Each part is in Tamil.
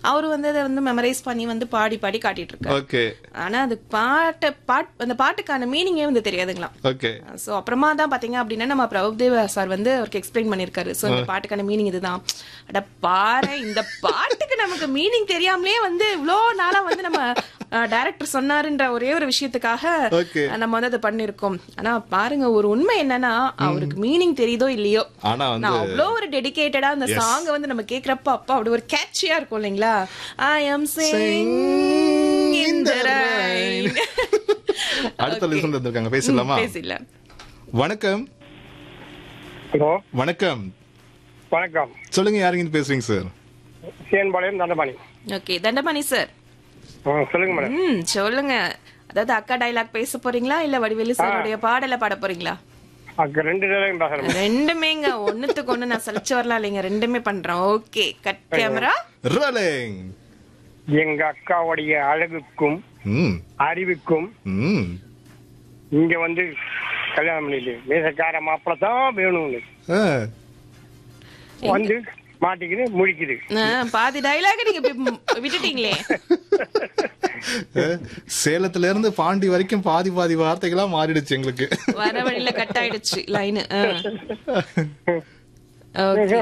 அவரு வந்து அதை வந்து மெமரைஸ் பண்ணி வந்து பாடி பாடி காட்டிட்டு இருக்காரு ஓகே ஆனா அது பாட்டு பாட் அந்த பாட்டுக்கான மீனிங்கே வந்து தெரியாதுங்களாம் ஓகே சோ அப்புறமா தான் பாத்தீங்க அப்படின்னா நம்ம பிரபுதேவ் சார் வந்து அவருக்கு எக்ஸ்பிளைன் பண்ணிருக்காரு சோ இந்த பாட்டுக்கான மீனிங் இதுதான் அட பாரு இந்த பாட்டுக்கு நமக்கு மீனிங் தெரியாமலே வந்து இவ்ளோ நாளா வந்து நம்ம டைரக்டர் சொன்னாருன்ற ஒரே ஒரு விஷயத்துக்காக Okay. அஹ், நம்ம வந்து அதை பண்ணிருக்கோம் ஆனா பாருங்க ஒரு உண்மை என்னன்னா அவருக்கு மீனிங் தெரியுதோ இல்லையோ ஆனா வந்து நான் அவ்வளோ ஒரு டெடிகேட்டடா அந்த சாங் வந்து நம்ம கேக்குறப்ப அப்பா அப்படி ஒரு கேட்சியா இருக்கும் இல்லைங்களா I am sing in the rain அடுத்த லிசன் வந்திருக்காங்க பேசலாமா பேசிடல வணக்கம் ஹலோ வணக்கம் வணக்கம் சொல்லுங்க யாருங்க இருந்து பேசுறீங்க sir Senpalayam Dhandapani okay Dhandapani sir ஆ, சொல்லுங்க மேடம் ம் சொல்லுங்க அதாவது அக்கா டைலாக் பேச போறீங்களா இல்ல வடிவேலு சாருடைய பாடல பாட போறீங்களா அங்க ரெண்டு நேரம் பேசுறேன் ரெண்டுமேங்க ஒண்ணுத்துக்கு ஒண்ணு நான் சலிச்சு வரலாம் இல்லைங்க ரெண்டுமே பண்றேன் ஓகே கட் கேமரா ரோலிங் எங்க அக்காவுடைய அழகுக்கும் ம் அறிவுக்கும் ம் இங்க வந்து கல்யாணம் பண்ணிட்டு மீசக்கார மாப்பிள்ள தான் வேணும்னு ஆ. வந்து மாட்டிக்கிது முழிக்குது பாதி டைலாக் நீங்க இப்படி ம் விட்டுட்டீங்களே அஹ், சேலத்துல இருந்து பாண்டி வரைக்கும் பாதி பாதி வார்த்தைகளா மாறிடுச்சு எங்களுக்கு வர வழியில கட் ஆயிடுச்சு லைனு ஓகே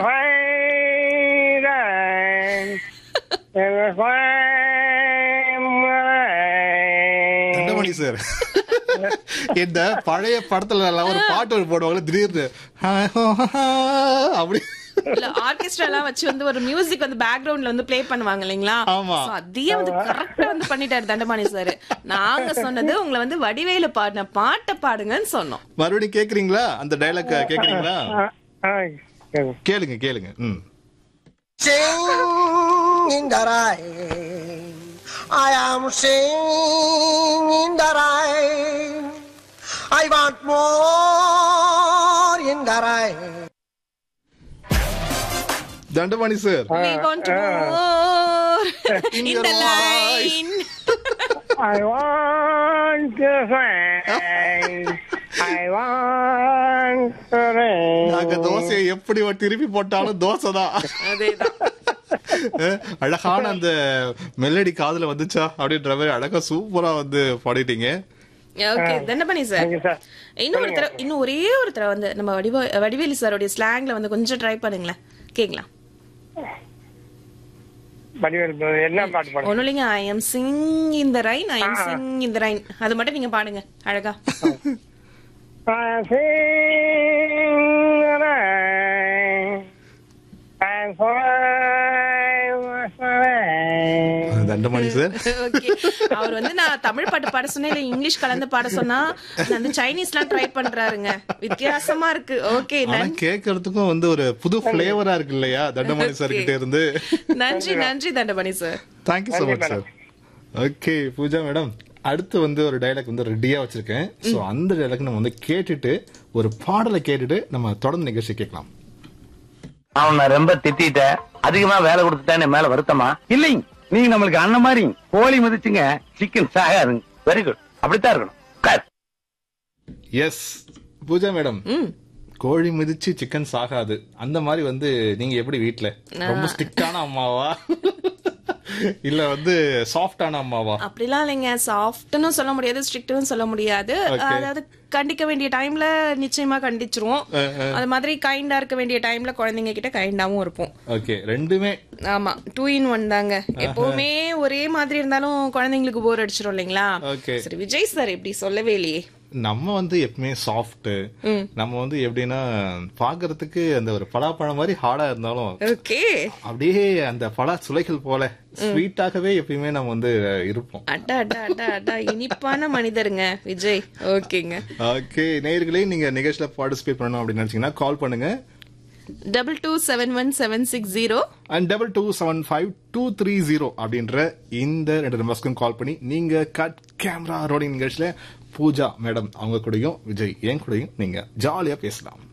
தண்டமணி சார் இந்த பழைய படத்துல எல்லாம் ஒரு பாட்டு ஒன்று போடுவாங்க திடீர்னு அப்படி இல்ல ஆர்கெஸ்ட்ரா எல்லாம் வச்சு வந்து ஒரு மியூசிக் வந்து பேக்ரவுண்ட்ல வந்து ப்ளே பண்ணுவாங்க இல்லைங்களா ஆமா. So, அதையே வந்து கரெக்டா வந்து பண்ணிட்டாரு தண்டபாணி சார் நாங்க சொன்னது உங்களை வந்து வடிவேலு பாடின பாட்டை பாடுங்கன்னு சொன்னோம் மறுபடியும் கேக்குறீங்களா அந்த டைலாக் கேக்குறீங்களா கேளுங்க கேளுங்க ம் Sing in the rain. I am singing in the rain. I want more in the rain. Dhandapani sir We want more in the your line. I want to rain. I want to நாங்க rain. தோசையை எப்படி திருப்பி போட்டாலும் தோசை தான் அதேதான் அழகான அந்த மெலடி காதுல வந்துச்சா அப்படின்ற மாதிரி அழகா சூப்பரா வந்து பாடிட்டீங்க okay Dhandapani sir Thank you, sir. இன்னும் ஒரு தடவை இன்னும் ஒரே ஒரு தடவை வந்து நம்ம வடிவ வடிவேலு சாரோடைய ஸ்லாங்ல வந்து கொஞ்சம் ட்ரை பண்ணுங்களேன் கேக்கலாம் வடிவேலு bro, என்ன பாட்டு பாடுங்க ஒன்னும் இல்லைங்க ஐ எம் சிங் இந்த ரைன் ஐ எம் சிங் இந்த ரைன் அது மட்டும் நீங்க பாடுங்க அழகா I sing the rain. And forever rain. Dhandapani sir okay அவர் வந்து நான் தமிழ் பாட்டு பாட சொன்னேன் இல்ல இங்கிலீஷ் கலந்து பாட சொன்னா நான் வந்து சைனீஸ்லாம் ட்ரை பண்றாருங்க வித்தியாசமா இருக்கு ஓகே ஆனா கேட்கறதுக்கும் வந்து ஒரு புது பிளேவரா இருக்கு இல்லையா தண்டமணி சார் கிட்ட இருந்து நன்றி நன்றி Dhandapani sir thank you so much sir okay Pooja madam அடுத்து வந்து ஒரு டைலாக் வந்து ரெடியா வச்சிருக்கேன் சோ அந்த டைலாக் நம்ம வந்து கேட்டுட்டு ஒரு பாடலை கேட்டுட்டு நம்ம தொடர்ந்து நிகழ்ச்சி கேட்கலாம் அவனை ரொம்ப திட்டிட்ட அதிகமா வேலை கொடுத்துட்டானே மேல வருத்தமா இல்லைங்க நீங்க நம்மளுக்கு அண்ணன் மாதிரி கோழி மதிச்சுங்க சிக்கன் சாகாதுங்க வெரி குட் அப்படித்தான் இருக்கணும் உட்கார். எஸ் பூஜா மேடம் கோழி மிதிச்சு சிக்கன் சாகாது அந்த மாதிரி வந்து நீங்க எப்படி வீட்ல ரொம்ப ஸ்ட்ரிக்டான அம்மாவா இல்ல வந்து சாஃப்டான அம்மாவா அப்படிலாம் இல்லைங்க சாஃப்ட்னு சொல்ல முடியாது ஸ்ட்ரிக்ட்னு சொல்ல முடியாது Okay. அதாவது கண்டிக்க வேண்டிய டைம்ல நிச்சயமா கண்டிச்சிருவோம் அது மாதிரி கைண்டா இருக்க வேண்டிய டைம்ல குழந்தைங்க கிட்ட கைண்டாவும் இருப்போம் ஓகே ரெண்டுமே ஆமா டூ இன் ஒன் தாங்க எப்பவுமே ஒரே மாதிரி இருந்தாலும் குழந்தைங்களுக்கு போர் அடிச்சிரும் இல்லைங்களா Okay. சரி விஜய் சார் இப்படி சொல்லவே இல்லையே நம்ம வந்து எப்பவுமே சாஃப்ட் நம்ம வந்து எப்படின்னா பாக்குறதுக்கு அந்த ஒரு பலாப்பழம் மாதிரி ஹார்டா இருந்தாலும் ஓகே அப்படியே அந்த பலா சுளைகள் போல ஸ்வீட்டாகவே எப்பயுமே நம்ம வந்து இருப்போம் அட்டா அட்டா அட்டா அட்டா இனிப்பான மனிதருங்க விஜய் ஓகேங்க ஓகே நேயர்களே நீங்க நிகழ்ச்சியில பார்ட்டிசிபேட் பண்ணணும் அப்படின்னு நினைச்சீங்கன்னா கால் பண்ணுங்க double two seven one seven six zero and double two seven five two three zero அப்படின்ற இந்த ரெண்டு நம்பர்ஸ்க்கும் கால் பண்ணி நீங்க கட் கேமரா ரோடிங் நிகழ்ச்சியில பூஜா மேடம் அவங்க கூடயும் விஜய் என் கூடயும் நீங்க ஜாலியா பேசலாம்